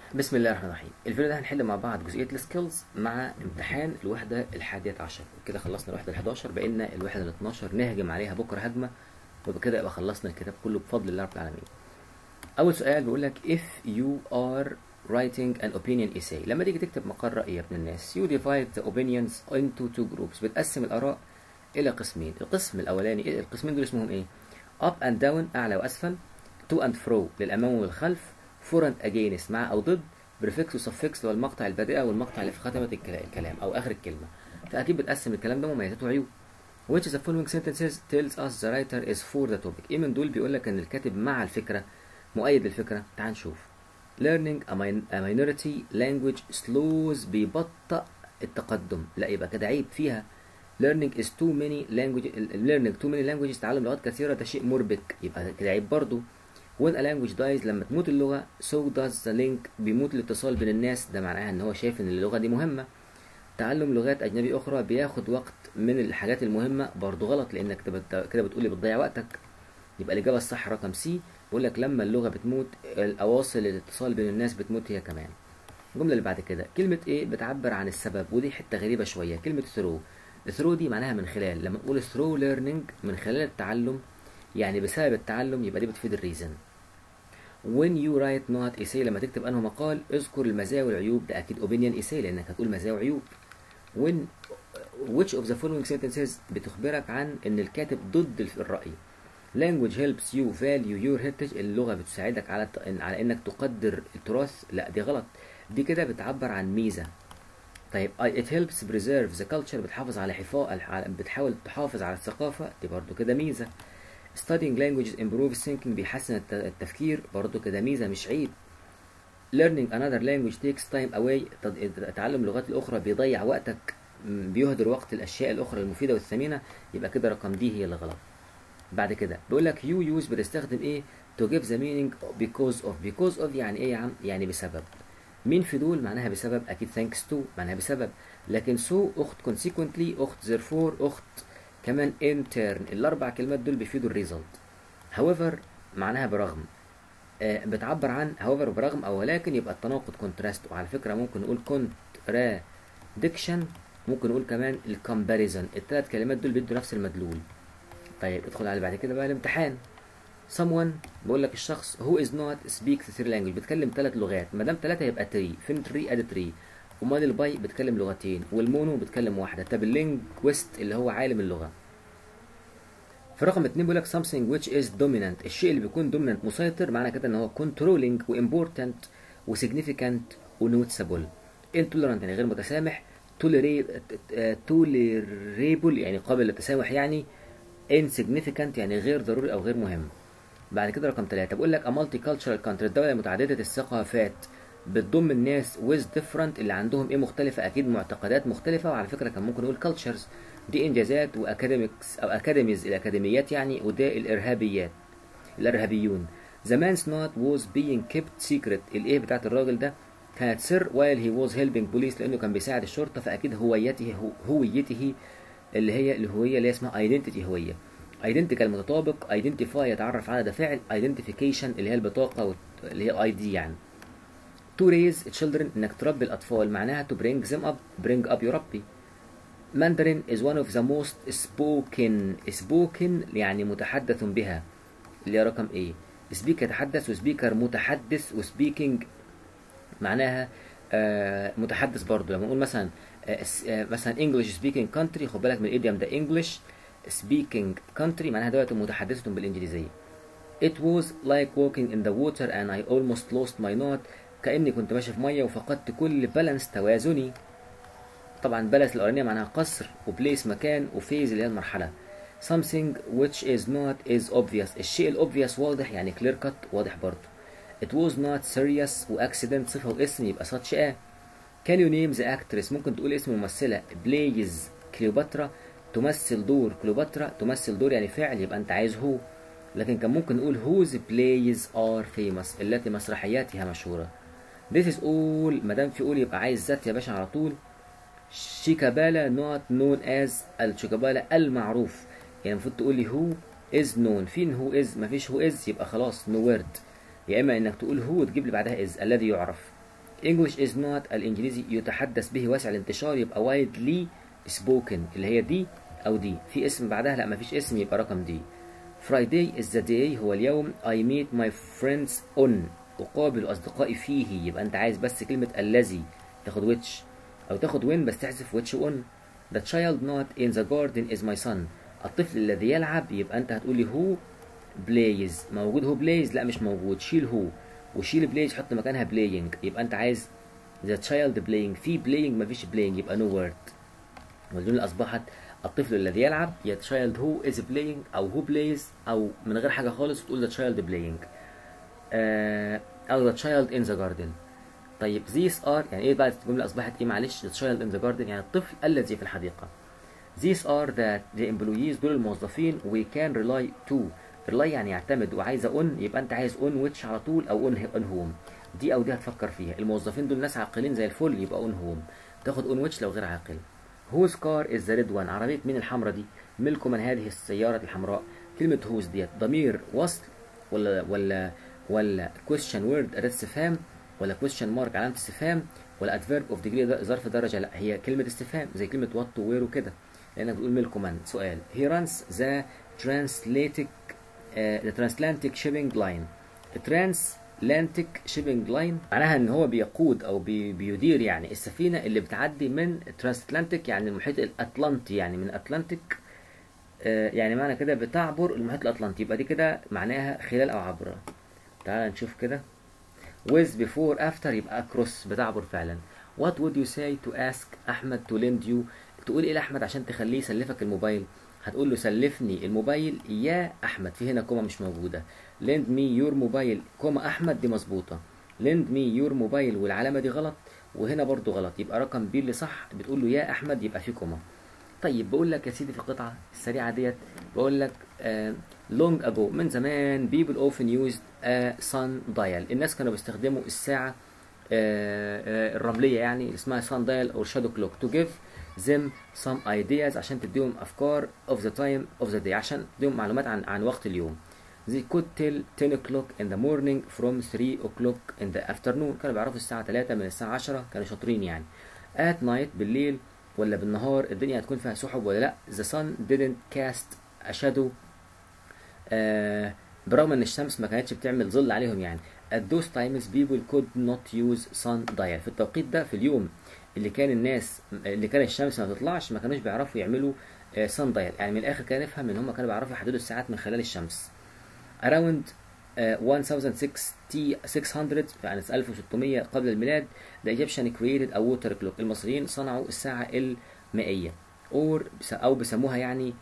بسم الله الرحمن الرحيم الفيديو ده هنحل مع بعض جزئيه السكيلز مع امتحان الوحده الحادية عشر كده خلصنا الوحده ال11 بقينا الوحده ال12 نهجم عليها بكره هجمه وبكده يبقى خلصنا الكتاب كله بفضل الله رب العالمين اول سؤال بيقول لك if you are writing an opinion essay لما تيجي تكتب مقال رأي يا ابن الناس you divide the opinions into two groups بتقسم الآراء إلى قسمين القسم الأولاني إيه القسمين دول اسمهم إيه up and down أعلى وأسفل to and fro للأمام والخلف for and against مع أو ضد بريفكس وسفكس اللي هو المقطع البادئة والمقطع اللي في خاتمة الكلام أو آخر الكلمة فأكيد بتقسم الكلام ده مميزات وعيوب which the following sentences tells us the writer is for the topic ايه من دول بيقول لك ان الكاتب مع الفكرة مؤيد للفكرة تعال نشوف learning a, min a minority language slows بيبطئ التقدم لا يبقى كده عيب فيها learning is too many language learning too many languages تعلم لغات كثيرة ده شيء مربك يبقى كده عيب برضه when a language dies لما تموت اللغة so does the link بيموت الاتصال بين الناس ده معناها ان هو شايف ان اللغة دي مهمة تعلم لغات أجنبي أخرى بياخد وقت من الحاجات المهمة برضه غلط لأنك كده بتقولي بتضيع وقتك يبقى الإجابة الصح رقم سي بيقول لك لما اللغة بتموت الأواصر الاتصال بين الناس بتموت هي كمان الجملة اللي بعد كده كلمة إيه بتعبر عن السبب ودي حتة غريبة شوية كلمة ثرو ثرو دي معناها من خلال لما نقول ثرو ليرنينج من خلال التعلم يعني بسبب التعلم يبقى دي بتفيد الريزن when you write not essay لما تكتب انه مقال اذكر المزايا والعيوب ده اكيد opinion essay لانك هتقول مزايا وعيوب when which of the following sentences بتخبرك عن ان الكاتب ضد الرأي language helps you value your heritage اللغة بتساعدك على على انك تقدر التراث لا دي غلط دي كده بتعبر عن ميزة طيب it helps preserve the culture بتحافظ على حفاظ بتحاول تحافظ على الثقافة دي برضو كده ميزة studying languages improves thinking بيحسن التفكير برضو كده ميزة مش عيب learning another language takes time away تعلم اللغات الأخرى بيضيع وقتك بيهدر وقت الأشياء الأخرى المفيدة والثمينة يبقى كده رقم دي هي اللي غلط بعد كده بيقول لك you use بتستخدم إيه to give the meaning because of because of يعني إيه يا عم يعني بسبب مين في دول معناها بسبب أكيد thanks to معناها بسبب لكن so أخت consequently أخت therefore أخت كمان intern الأربع كلمات دول بيفيدوا الريزلت however معناها برغم آه بتعبر عن however برغم أو ولكن يبقى التناقض contrast وعلى فكرة ممكن نقول contradiction ممكن نقول كمان الكومباريزون الثلاث كلمات دول بيدوا نفس المدلول طيب ادخل على بعد كده بقى الامتحان someone بقول لك الشخص who is not speak three language بيتكلم ثلاث لغات ما دام ثلاثه يبقى تري فين تري ادي تري امال الباي بيتكلم لغتين والمونو بيتكلم واحده طب اللينجويست اللي هو عالم اللغه في رقم اتنين بيقول لك something which is dominant الشيء اللي بيكون dominant مسيطر معنى كده ان هو controlling و important و significant و noticeable intolerant يعني غير متسامح tolerable يعني قابل للتسامح يعني insignificant يعني غير ضروري او غير مهم بعد كده رقم ثلاثة بقول لك a multicultural country الدولة متعددة الثقافات بتضم الناس with different اللي عندهم ايه مختلفة اكيد معتقدات مختلفة وعلى فكرة كان ممكن نقول cultures دي انجازات واكاديميكس او اكاديميز الاكاديميات يعني وده الارهابيات الارهابيون زمان سنوت was being kept secret الايه بتاعت الراجل ده كانت سر while he was helping police لانه كان بيساعد الشرطة فاكيد هويته هويته اللي هي الهوية اللي اسمها identity هوية identical متطابق identify يتعرف على ده فعل identification اللي هي البطاقة اللي هي الاي دي يعني to raise children انك تربي الاطفال معناها to bring them up bring up يربي Mandarin is one of the most spoken spoken يعني متحدث بها اللي هي رقم ايه speak يتحدث وسبيكر متحدث وسبيكينج معناها آه متحدث برضه لما نقول مثلا آه مثلا English speaking country خد بالك من الايديوم ده English speaking country معناها دلوقتي متحدث بالانجليزيه It was like walking in the water and I almost lost my knot كأني كنت ماشي في ميه وفقدت كل بالانس توازني طبعا بالانس الاولانيه معناها قصر وبليس مكان وفيز اللي هي المرحله something which is not is obvious الشيء الاوبفيوس واضح يعني clear cut واضح برضه it was not serious واكسيدنت صفه واسم يبقى such a can you name the actress ممكن تقول اسم ممثله بلايز كليوباترا تمثل دور كليوباترا تمثل دور يعني فعل يبقى انت عايز هو لكن كان ممكن نقول whose plays are famous التي مسرحياتها مشهوره This is all ما دام في all يبقى عايز ذات يا باشا على طول شيكابالا not known as الشيكابالا المعروف يعني المفروض تقول لي who is known فين who is مفيش who is يبقى خلاص no word يا اما انك تقول who وتجيب لي بعدها is الذي يعرف English is not الإنجليزي يتحدث به واسع الانتشار يبقى widely spoken اللي هي دي أو دي في اسم بعدها لا مفيش اسم يبقى رقم دي Friday is the day هو اليوم I meet my friends on أقابل أصدقائي فيه يبقى أنت عايز بس كلمة الذي تاخد which أو تاخد when بس تحذف which on The child not in the garden is my son الطفل الذي يلعب يبقى أنت هتقولي who plays موجود هو plays لا مش موجود شيل هو وشيل plays حط مكانها playing يبقى أنت عايز the child playing في playing مفيش playing يبقى no word والجملة أصبحت الطفل الذي يلعب يا child who is playing أو who plays أو من غير حاجة خالص تقول the child playing آه أو the child in the garden طيب these are يعني إيه بقى الجملة أصبحت إيه معلش the child in the garden يعني الطفل الذي في الحديقة these are that the employees دول الموظفين we can rely to rely يعني يعتمد وعايزة on يبقى أنت عايز on which على طول أو on, on whom دي أو دي هتفكر فيها الموظفين دول ناس عاقلين زي الفل يبقى on whom تاخد on which لو غير عاقل whose car is the red one عربية مين الحمراء دي ملك من هذه السيارة الحمراء كلمة whose ديت ضمير وصل ولا ولا ولا question word أداة استفهام ولا question mark علامة استفهام ولا adverb of degree ظرف درجة لا هي كلمة استفهام زي كلمة what to where وكده لأنك بتقول ملك من سؤال he runs the transatlantic uh, the transatlantic shipping line transatlantic shipping line معناها ان هو بيقود او بي بيدير يعني السفينة اللي بتعدي من transatlantic يعني المحيط الاطلنطي يعني من اتلانتيك آه يعني معنى كده بتعبر المحيط الاطلنطي يبقى دي كده معناها خلال او عبر تعال نشوف كده with before after يبقى across بتعبر فعلا what would you say to ask احمد to lend you تقول ايه لاحمد عشان تخليه يسلفك الموبايل هتقول له سلفني الموبايل يا احمد في هنا كوما مش موجوده lend me your موبايل كوما احمد دي مظبوطه lend me your موبايل والعلامه دي غلط وهنا برضو غلط يبقى رقم بي اللي صح بتقول له يا احمد يبقى في كوما طيب بقول لك يا سيدي في القطعه السريعه ديت بقول لك uh, long ago من زمان people often used a sundial الناس كانوا بيستخدموا الساعه uh, uh, الرمليه يعني اللي اسمها sundial او shadow clock to give them some ideas عشان تديهم افكار of the time of the day عشان تديهم معلومات عن عن وقت اليوم they could tell 10 o'clock in the morning from 3 o'clock in the afternoon كانوا بيعرفوا الساعة 3 من الساعة 10 كانوا شاطرين يعني at night بالليل ولا بالنهار الدنيا هتكون فيها سحب ولا لا the sun didn't cast a shadow آه برغم ان الشمس ما كانتش بتعمل ظل عليهم يعني at those times people could not use sundial في التوقيت ده في اليوم اللي كان الناس اللي كان الشمس ما تطلعش ما كانوش بيعرفوا يعملوا سان دايل يعني من الاخر كده نفهم ان هم كانوا بيعرفوا يحددوا الساعات من خلال الشمس around uh, 1600 يعني 1600 قبل الميلاد the Egyptian created a water clock المصريين صنعوا الساعة المائية or أو بيسموها يعني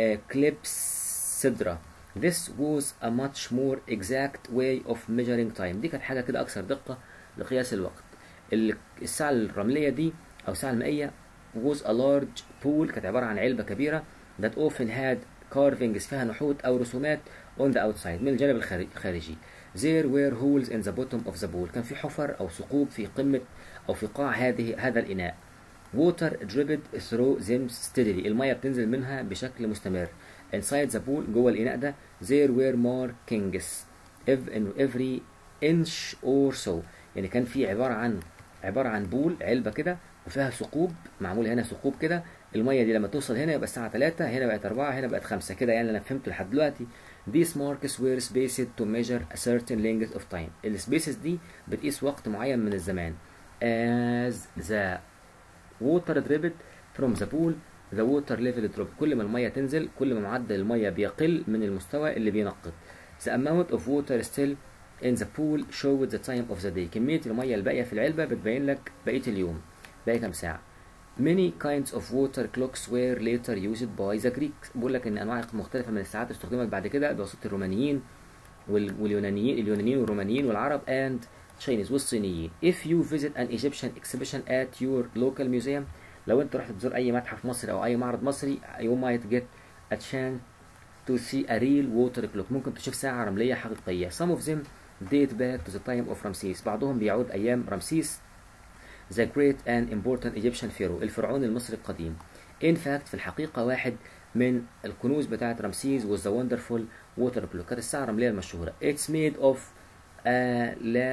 كليبسيدرا This was a much more exact way of measuring time دي كانت حاجة كده أكثر دقة لقياس الوقت الساعة الرملية دي أو الساعة المائية was a large pool كانت عبارة عن علبة كبيرة that often had carvings فيها نحوت أو رسومات on the outside من الجانب الخارجي there were holes in the bottom of the pool كان في حفر أو ثقوب في قمة أو في قاع هذه هذا الإناء water dripped through them steadily المية بتنزل منها بشكل مستمر inside the pool جوه الإناء ده there were markings in every inch or so يعني كان في عبارة عن عبارة عن بول علبة كده وفيها ثقوب معمول هنا ثقوب كده المية دي لما توصل هنا يبقى الساعة 3 هنا بقت 4 هنا بقت 5 كده يعني أنا فهمته لحد دلوقتي These marks were spaced to measure a certain length of time السبيسز دي بتقيس وقت معين من الزمان as the water dripped from the pool the water level dropped كل ما المية تنزل كل ما معدل المية بيقل من المستوى اللي بينقط the amount of water still in the pool showed the time of the day كمية المية الباقية في العلبة بتبين لك بقية اليوم باقي كام ساعة many kinds of water clocks were later used by the Greeks بقول لك ان انواع مختلفة من الساعات استخدمت بعد كده بواسطة الرومانيين واليونانيين اليونانيين والرومانيين والعرب and Chinese والصينيين if you visit an Egyptian exhibition at your local museum لو انت رحت تزور اي متحف مصري او اي معرض مصري you might get a chance to see a real water clock ممكن تشوف ساعة رملية حقيقية some of them date back to the time of Ramses بعضهم بيعود أيام رمسيس the great and important Egyptian pharaoh الفرعون المصري القديم in fact في الحقيقة واحد من الكنوز بتاعة رمسيس was the wonderful water clock كانت الساعة الرملية المشهورة it's made of a lap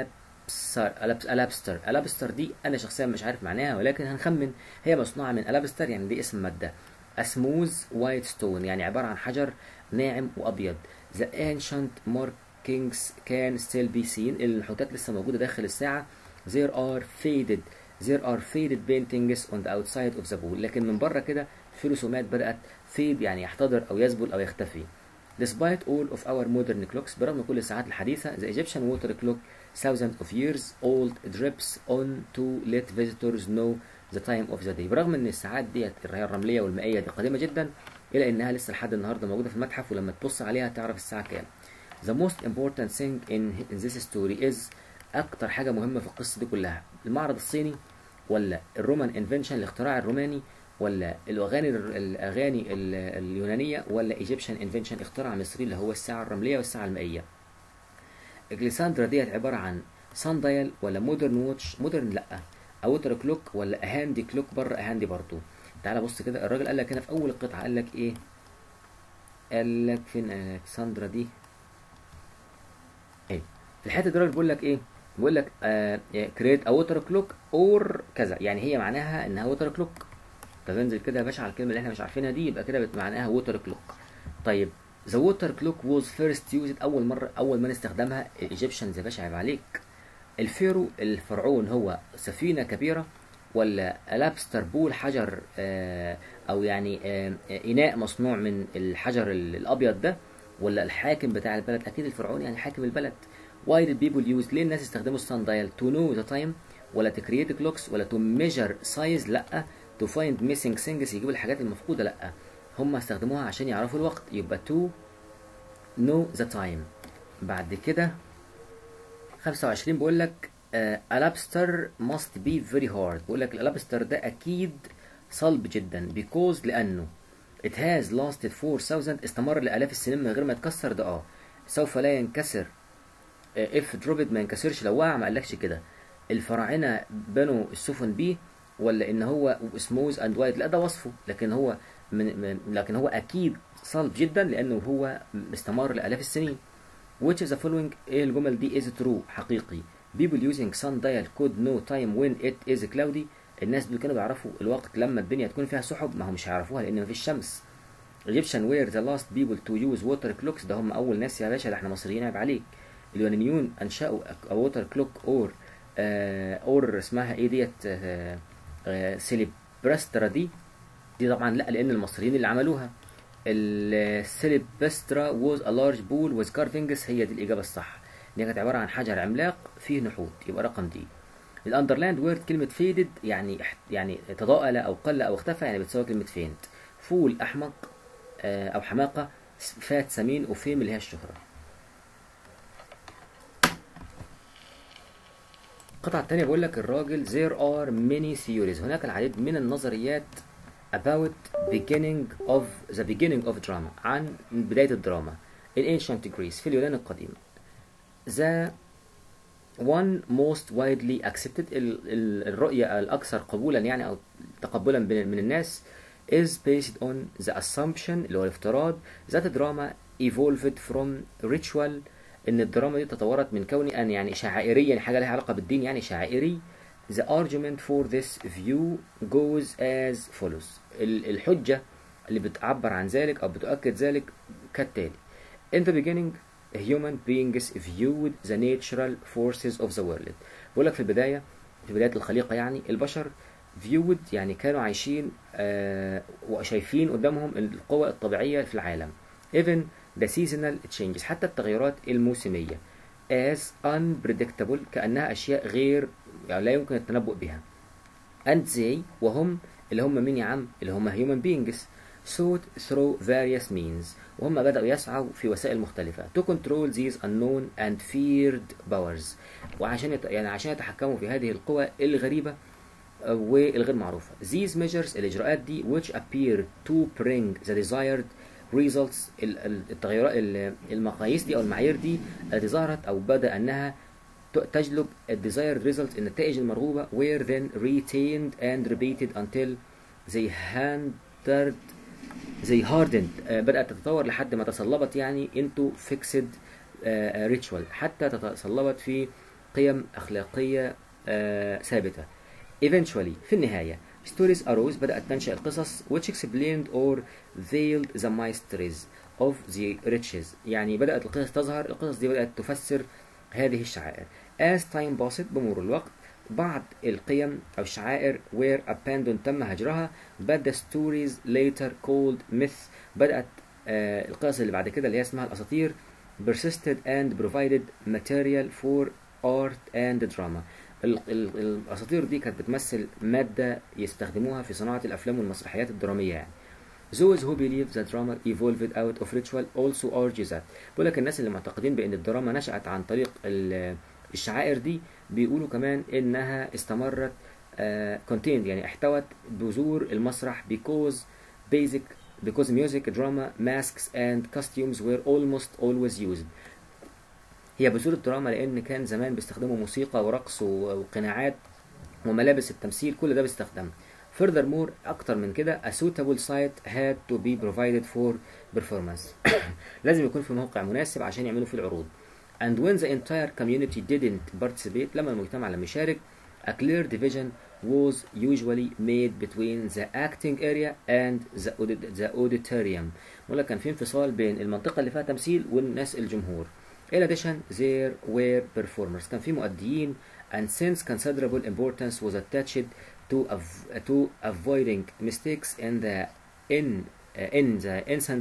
الابسر الأبس- الابستر الابستر دي انا شخصيا مش عارف معناها ولكن هنخمن هي مصنوعه من الابستر يعني دي اسم ماده اسموز وايت ستون يعني عباره عن حجر ناعم وابيض the ancient markings can still be seen النحوتات لسه موجوده داخل الساعه there are faded there are faded paintings on the outside of the pool لكن من بره كده في رسومات بدات fade يعني يحتضر او يذبل او يختفي Despite all of our modern clocks برغم كل الساعات الحديثة the Egyptian water clock thousands of years old drips on to let visitors know the time of the day برغم ان الساعات ديت اللي هي الرملية والمائية دي قديمة جدا إلا إنها لسه لحد النهاردة موجودة في المتحف ولما تبص عليها تعرف الساعة كام The most important thing in, in this story is أكتر حاجة مهمة في القصة دي كلها المعرض الصيني ولا الرومان انفنشن الاختراع الروماني ولا الاغاني الاغاني ال- اليونانيه ولا ايجيبشن انفنشن اختراع مصري اللي هو الساعه الرمليه والساعه المائيه الجليساندرا ديت عباره عن سان دايل ولا مودرن ووتش مودرن لا اوتر كلوك ولا اهاندي كلوك بره اهاندي برضو تعال بص كده الراجل قال لك هنا في اول القطعه قال لك ايه قال لك فين الكسندرا دي ايه في الحته دي الراجل بيقول لك ايه بيقول لك كريت اوتر كلوك اور كذا يعني هي معناها انها ووتر كلوك فبنزل كده يا باشا على الكلمه اللي احنا مش عارفينها دي يبقى كده بت- معناها ووتر كلوك طيب ذا ووتر كلوك was first used اول مره اول ما نستخدمها الايجيبشنز يا باشا عيب عليك الفيرو الفرعون هو سفينه كبيره ولا لابستر بول حجر آه او يعني آه اناء مصنوع من الحجر ال- الابيض ده ولا الحاكم بتاع البلد اكيد الفرعون يعني حاكم البلد why did people use ليه الناس استخدموا السان دايل to know the time ولا to create clocks ولا to measure size لا to find missing things يجيبوا الحاجات المفقودة لا هم استخدموها عشان يعرفوا الوقت يبقى to know the time بعد كده 25 بيقول لك آه الابستر must be very hard بيقول لك الابستر ده اكيد صلب جدا because لانه it has lasted 4000 استمر لالاف السنين من غير ما يتكسر ده اه سوف لا ينكسر اف دروبد ما ينكسرش لو وقع ما قالكش كده الفراعنه بنوا السفن بيه ولا ان هو سموز اند وايت لا ده وصفه لكن هو من من لكن هو اكيد صلب جدا لانه هو استمر لالاف السنين which of the following ايه الجمل دي is true حقيقي people using sundial could know time when it is cloudy الناس دول كانوا بيعرفوا الوقت لما الدنيا تكون فيها سحب ما هم مش هيعرفوها لان مفيش شمس Egyptian were the last people to use water clocks ده هم اول ناس يا باشا ده احنا مصريين عيب عليك اليونانيون انشأوا ووتر كلوك اور اور اسمها ايه ديت آه، آه، سيليبرسترا دي دي طبعا لا لان المصريين اللي عملوها السيليبسترا was a large pool with carvings هي دي الاجابه الصح اللي كانت عباره عن حجر عملاق فيه نحوت يبقى رقم دي الاندرلاند وورد كلمه فيدد يعني يعني تضاءل او قل او اختفى يعني بتساوي كلمه فينت فول احمق آه، او حماقه فات سمين وفيم اللي هي الشهره القطعة التانية بيقول لك الراجل there are many theories هناك العديد من النظريات about beginning of the beginning of drama عن بداية الدراما in ancient Greece في اليونان القديم the one most widely accepted ال ال الرؤية الأكثر قبولا يعني أو تقبلا بين- من الناس is based on the assumption اللي هو الافتراض that drama evolved from ritual ان الدراما دي تطورت من كون ان يعني شعائريا يعني حاجه لها علاقه بالدين يعني شعائري the argument for this view goes as follows ال- الحجه اللي بتعبر عن ذلك او بتؤكد ذلك كالتالي in the beginning human beings viewed the natural forces of the world بقول لك في البدايه في بدايه الخليقه يعني البشر viewed يعني كانوا عايشين آه وشايفين قدامهم القوى الطبيعيه في العالم even the seasonal changes حتى التغيرات الموسمية as unpredictable كأنها أشياء غير يعني لا يمكن التنبؤ بها and they وهم اللي هم مين يا عم اللي هم human beings sought through various means وهم بدأوا يسعوا في وسائل مختلفة to control these unknown and feared powers وعشان يت... يعني عشان يتحكموا في هذه القوى الغريبة آه، والغير معروفة these measures الإجراءات دي which appear to bring the desired results ال- ال- التغيرات ال- المقاييس دي او المعايير دي التي ظهرت او بدا انها ت- تجلب ال desired results النتائج المرغوبه were then retained and repeated until they handed they hardened آه، بدات تتطور لحد ما تصلبت يعني into fixed آه، ritual حتى تصلبت في قيم أخلاقية آه ثابتة eventually في النهاية stories arose بدأت تنشأ القصص which explained or veiled the mysteries of the riches يعني بدأت القصص تظهر القصص دي بدأت تفسر هذه الشعائر as time passed بمرور الوقت بعض القيم أو الشعائر were abandoned تم هجرها but the stories later called myth بدأت آه القصص اللي بعد كده اللي هي اسمها الأساطير persisted and provided material for art and drama ال- ال- الأساطير دي كانت بتمثل مادة يستخدموها في صناعة الأفلام والمسرحيات الدرامية يعني Those who believe that drama evolved out of ritual also argue that بيقول لك الناس اللي معتقدين بأن الدراما نشأت عن طريق ال- الشعائر دي بيقولوا كمان إنها استمرت uh, contained يعني احتوت بذور المسرح because basic because music, drama, masks and costumes were almost always used هي بذور الدراما لأن كان زمان بيستخدموا موسيقى ورقص و- وقناعات وملابس التمثيل كل ده بيستخدم Furthermore أكتر من كده a suitable site had to be provided for performance لازم يكون في موقع مناسب عشان يعملوا فيه العروض and when the entire community didn't participate لما المجتمع لم يشارك a clear division was usually made between the acting area and the, audit- the auditorium ولا كان في انفصال بين المنطقة اللي فيها تمثيل والناس الجمهور In addition, there were performers كان في مؤديين and since considerable importance was attached to, av- to avoiding mistakes in the in uh, in the instant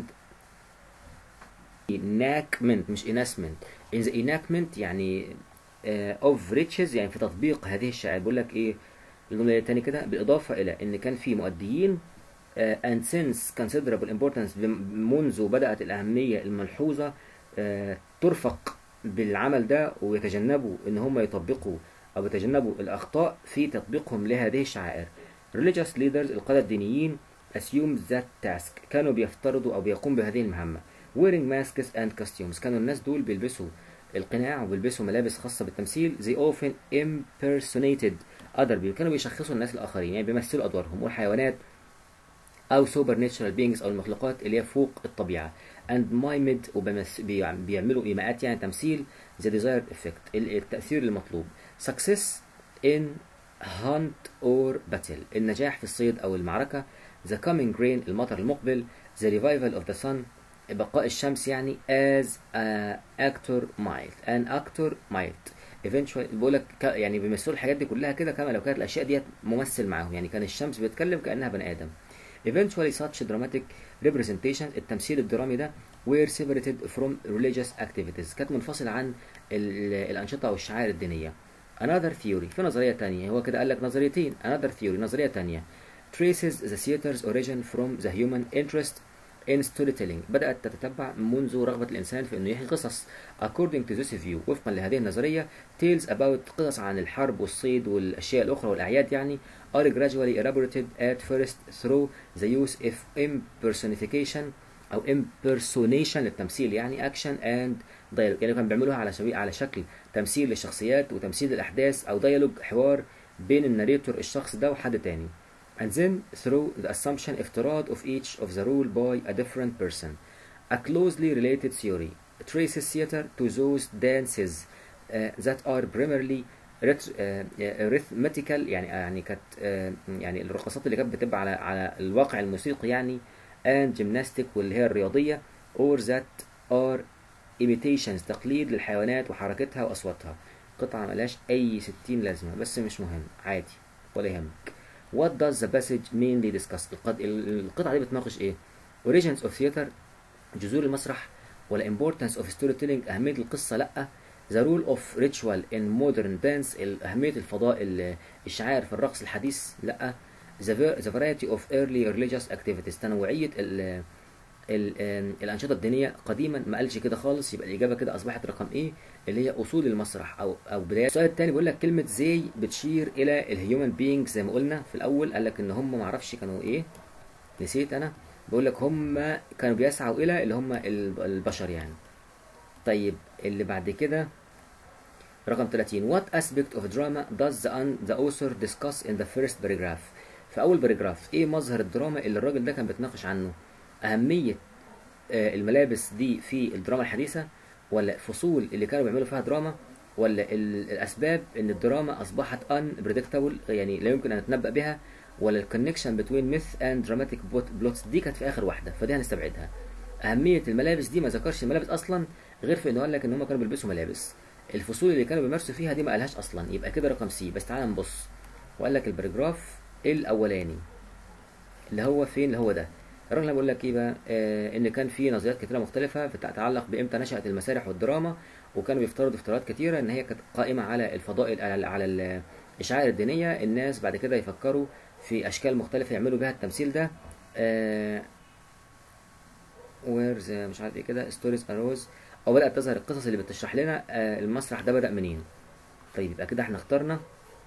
enactment مش enactment in the enactment يعني uh, of riches يعني في تطبيق هذه الشعائر بيقول لك ايه الجملة التانية كده بالإضافة إلى إن كان في مؤديين uh, and since considerable importance بم- منذ بدأت الأهمية الملحوظة uh, ترفق بالعمل ده ويتجنبوا إن هم يطبقوا أو يتجنبوا الأخطاء في تطبيقهم لهذه الشعائر religious leaders القادة الدينيين assumed that task كانوا بيفترضوا أو بيقوموا بهذه المهمة wearing masks and costumes كانوا الناس دول بيلبسوا القناع وبيلبسوا ملابس خاصة بالتمثيل they often impersonated other people كانوا بيشخصوا الناس الآخرين يعني بيمثلوا أدوارهم والحيوانات أو supernatural beings أو المخلوقات اللي هي فوق الطبيعة and mimed وبيمس- بيع- بيعملوا إيماءات يعني تمثيل the desired effect ال- التأثير المطلوب success in hunt or battle النجاح في الصيد أو المعركة the coming rain المطر المقبل the revival of the sun بقاء الشمس يعني as a actor might an actor might eventually بقول لك ك- يعني بيمثلوا الحاجات دي كلها كده كما لو كانت الاشياء ديت ممثل معاهم يعني كان الشمس بيتكلم كانها بني ادم eventually such dramatic representation التمثيل الدرامي ده were separated from religious activities كانت منفصلة عن ال- الأنشطة والشعائر الدينية another theory في نظرية تانية هو كده قال لك نظريتين another theory نظرية تانية traces the theater's origin from the human interest in storytelling بدأت تتتبع منذ رغبة الإنسان في أنه يحكي قصص according to this view وفقا لهذه النظرية tales about قصص عن الحرب والصيد والأشياء الأخرى والأعياد يعني are gradually elaborated at first through the use of impersonification أو impersonation للتمثيل يعني action and dialogue يعني كانوا بيعملوها على سبيل على شكل تمثيل للشخصيات وتمثيل الأحداث أو ديالوج حوار بين الناريتور الشخص ده وحد تاني and then through the assumption افتراض of each of the role by a different person a closely related theory traces theater to those dances uh, that are primarily rit- uh, uh, rhythmical يعني يعني كانت uh, يعني الرقصات اللي كانت بتبقى على على الواقع الموسيقي يعني and gymnastic واللي هي الرياضية or that are imitations تقليد للحيوانات وحركتها وأصواتها قطعة ملهاش أي ستين لازمة بس مش مهم عادي ولا يهمك What does the passage mainly discuss القد... القطعة دي بتناقش إيه Origins of theater جذور المسرح ولا importance of storytelling أهمية القصة لأ The role of ritual in modern dance ال- أهمية الفضاء ال- الشعائر في الرقص الحديث لأ The, ver- the variety of early religious activities تنوعية ال ال الأنشطة الدينية قديما ما قالش كده خالص يبقى الإجابة كده أصبحت رقم إيه اللي هي أصول المسرح أو أو بداية السؤال التاني بيقول لك كلمة زي بتشير إلى الهيومن بينج زي ما قلنا في الأول قال لك إن هم معرفش كانوا إيه نسيت أنا بقول لك هم كانوا بيسعوا إلى اللي هم ال- البشر يعني طيب اللي بعد كده رقم 30 What aspect of drama does the, un- the author discuss in the first paragraph في أول باراجراف إيه مظهر الدراما اللي الراجل ده كان بيتناقش عنه أهمية آه، الملابس دي في الدراما الحديثة ولا فصول اللي كانوا بيعملوا فيها دراما ولا ال- الاسباب ان الدراما اصبحت unpredictable يعني لا يمكن ان نتنبأ بها ولا الكونكشن بتوين ميث اند دراماتيك بلوتس دي كانت في اخر واحده فدي هنستبعدها اهميه الملابس دي ما ذكرش الملابس اصلا غير في انه قال لك ان هم كانوا بيلبسوا ملابس الفصول اللي كانوا بيمارسوا فيها دي ما قالهاش اصلا يبقى كده رقم سي بس تعال نبص وقال لك الباراجراف الاولاني اللي هو فين اللي هو ده الراجل بيقول لك ايه بقى آه ان كان في نظريات كتيره مختلفه تتعلق بامتى نشات المسارح والدراما وكانوا بيفترضوا افتراضات كتيره ان هي كانت قائمه على الفضائل على, على ال- الشعائر الدينيه الناس بعد كده يفكروا في اشكال مختلفه يعملوا بها التمثيل ده آه ويرز مش عارف ايه كده ستوريز اروز او بدات تظهر القصص اللي بتشرح لنا آه المسرح ده بدا منين طيب يبقى كده احنا اخترنا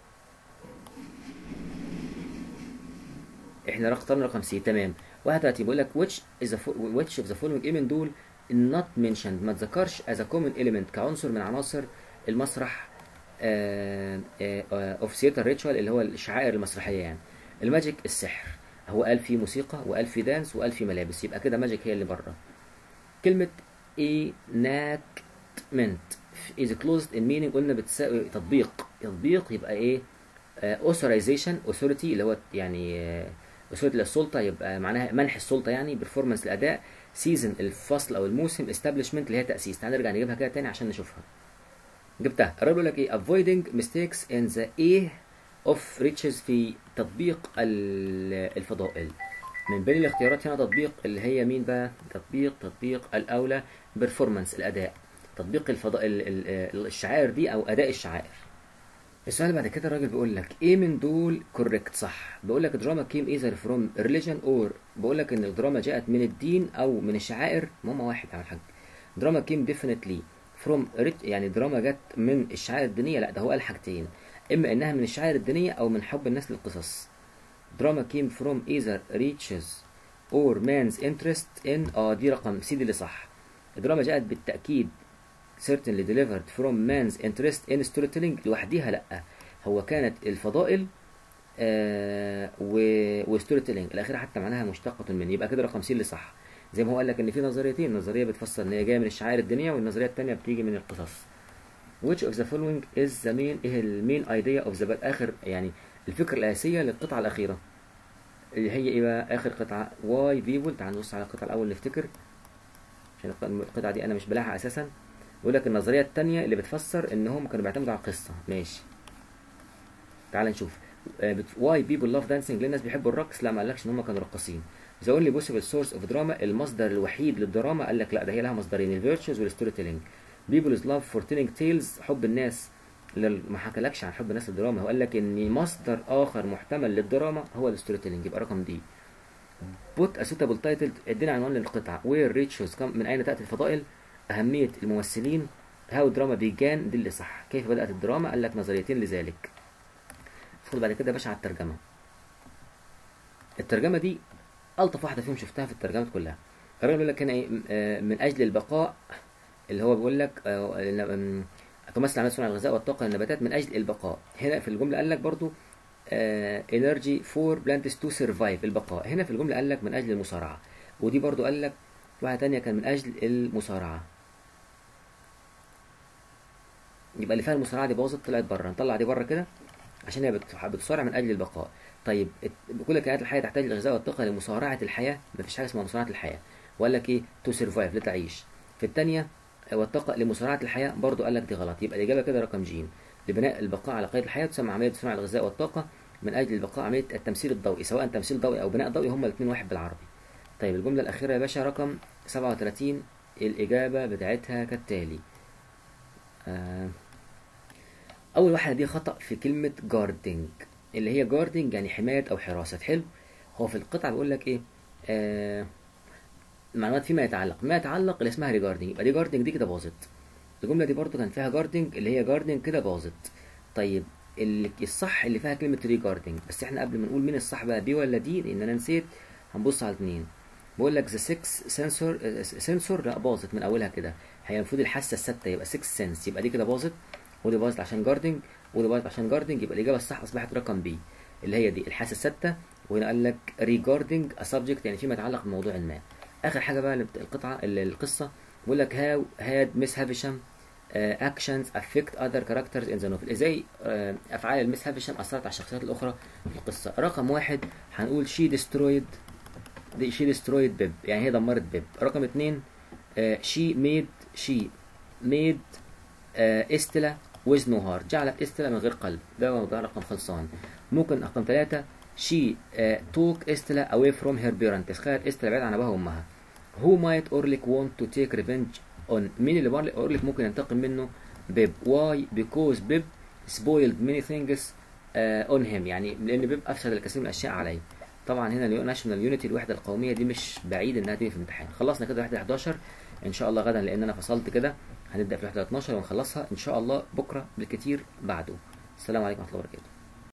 احنا اخترنا رقم سي تمام 31 بيقول لك which is the fo- which of the following element دول not mentioned ما تذكرش as a common element كعنصر من عناصر المسرح آه، آه، آه، of theater ritual اللي هو الشعائر المسرحية يعني الماجيك السحر هو قال فيه موسيقى وقال فيه دانس وقال فيه ملابس يبقى كده ماجيك هي اللي بره كلمة enactment is closed in meaning قلنا بتساوي تطبيق تطبيق يبقى ايه آه، authorization authority اللي هو يعني آه، authority للسلطة يبقى معناها منح السلطة يعني performance الأداء season الفصل أو الموسم establishment اللي هي تأسيس تعال نرجع نجيبها كده تاني عشان نشوفها جبتها الراجل بيقول لك ايه avoiding mistakes in the A of riches في تطبيق ال- الفضائل من بين الاختيارات هنا تطبيق اللي هي مين بقى تطبيق تطبيق الأولى performance الأداء تطبيق الفضاء ال- ال- الشعائر دي أو أداء الشعائر السؤال بعد كده الراجل بيقول لك ايه من دول كوريكت صح بيقول لك الدراما كيم ايذر فروم ريليجن اور بيقول لك ان الدراما جاءت من الدين او من الشعائر ما هم واحد على الحاج دراما كيم ديفينتلي فروم يعني دراما جت من الشعائر الدينيه لا ده هو قال حاجتين اما انها من الشعائر الدينيه او من حب الناس للقصص دراما كيم فروم ايذر ريتشز اور مانز انترست ان اه دي رقم سي دي اللي صح الدراما جاءت بالتاكيد certainly delivered from man's interest in storytelling لوحديها لا هو كانت الفضائل آه و وستوري تيلينج الاخيره حتى معناها مشتقه من يبقى كده رقم سي اللي صح زي ما هو قال لك ان في نظريتين نظريه بتفسر ان هي جايه من الشعائر الدينيه والنظريه الثانيه بتيجي من القصص which of the following is the main ايه المين idea of the اخر يعني الفكره الاساسيه للقطعه الاخيره اللي هي ايه بقى اخر قطعه why people تعال نبص على القطعه الاول نفتكر عشان القطعه دي انا مش بلاحق اساسا يقول لك النظريه الثانيه اللي بتفسر ان هم كانوا بيعتمدوا على القصه ماشي تعال نشوف واي بيبل لاف دانسينج ليه الناس بيحبوا الرقص لا ما قالكش ان هم كانوا رقاصين ذا اونلي بوسيبل سورس اوف دراما المصدر الوحيد للدراما قال لك لا ده هي لها مصدرين الفيرتشوز والستوري تيلينج بيبلز لاف فور تيلينج تيلز حب الناس اللي ما حكالكش عن حب الناس للدراما هو قال لك ان مصدر اخر محتمل للدراما هو الستوري تيلينج يبقى رقم دي بوت ا سوتابل تايتل ادينا عنوان للقطعه وير ريتشوز من اين تاتي الفضائل اهميه الممثلين هاو دراما بيجان دي اللي صح كيف بدات الدراما قال لك نظريتين لذلك خد بعد كده يا باشا على الترجمه الترجمه دي الطف واحده فيهم شفتها في الترجمات كلها الراجل بيقول لك هنا ايه من اجل البقاء اللي هو بيقول لك تمثل عمليه صنع الغذاء والطاقه للنباتات من اجل البقاء هنا في الجمله قال لك برضو انرجي فور بلانتس تو سرفايف البقاء هنا في الجمله قال لك من اجل المصارعه ودي برضو قال لك واحده تانية كان من اجل المصارعه يبقى اللي فيها المصارعه دي باظت طلعت بره نطلع دي بره كده عشان هي بتصارع من اجل البقاء طيب كل كائنات الحياه تحتاج الغذاء والطاقه لمصارعه الحياه مفيش حاجه اسمها مصارعه الحياه وقال لك ايه تو سرفايف لتعيش في الثانيه والطاقه لمصارعه الحياه برضو قال لك دي غلط يبقى الاجابه كده رقم ج لبناء البقاء على قيد الحياه تسمى عمليه صنع الغذاء والطاقه من اجل البقاء عمليه التمثيل الضوئي سواء تمثيل ضوئي او بناء ضوئي هما الاثنين واحد بالعربي طيب الجمله الاخيره يا باشا رقم 37 الاجابه بتاعتها كالتالي آه اول واحده دي خطا في كلمه جاردنج اللي هي جاردنج يعني حمايه او حراسه حلو هو في القطعه بيقول لك ايه آه معلومات فيما يتعلق ما يتعلق اللي اسمها ريجاردنج يبقى ريجاردنج دي كده باظت الجمله دي برضو كان فيها جاردنج اللي هي جاردنج كده باظت طيب اللي الصح اللي فيها كلمه ريجاردنج بس احنا قبل ما نقول مين الصح بقى دي ولا دي لان انا نسيت هنبص على الاثنين بقول لك ذا 6 سنسور سنسور لا باظت من اولها كده هي المفروض الحاسه الثابته يبقى 6 سنس يبقى دي كده باظت ودي باظت عشان جاردنج ودي باظت عشان جاردنج يبقى الاجابه الصح اصبحت رقم بي اللي هي دي الحاسه الثابته وهنا قال لك ريجاردنج ا سبجكت يعني فيما يتعلق بموضوع ما اخر حاجه بقى القطعه القصه بيقول لك هاو هاد مس هافشام اكشنز افكت اذر كاركترز ان ذا نوفل ازاي آه، افعال المس هافشام اثرت على الشخصيات الاخرى في القصه رقم واحد هنقول شي ديسترويد شي ديسترويد بيب يعني هي دمرت بيب رقم اتنين شي ميد شي ميد استلا ويز نو هارت جعلت استلا من غير قلب ده موضوع رقم خلصان ممكن رقم ثلاثة شي توك استلا اواي فروم هير بيرنتس خلت استلا بعيد عن ابوها وامها هو مايت اورليك want to take revenge on مين اللي بار- اورليك ممكن ينتقم منه بيب واي بيكوز بيب spoiled many things uh, on him يعني لان بيب افسد الكثير من الاشياء عليه طبعا هنا ناشونال يونيتي الوحده القوميه دي مش بعيد انها تيجي في الامتحان خلصنا كده الوحده 11 ان شاء الله غدا لان انا فصلت كده هنبدا في الوحده 12 ونخلصها ان شاء الله بكره بالكتير بعده السلام عليكم ورحمه الله وبركاته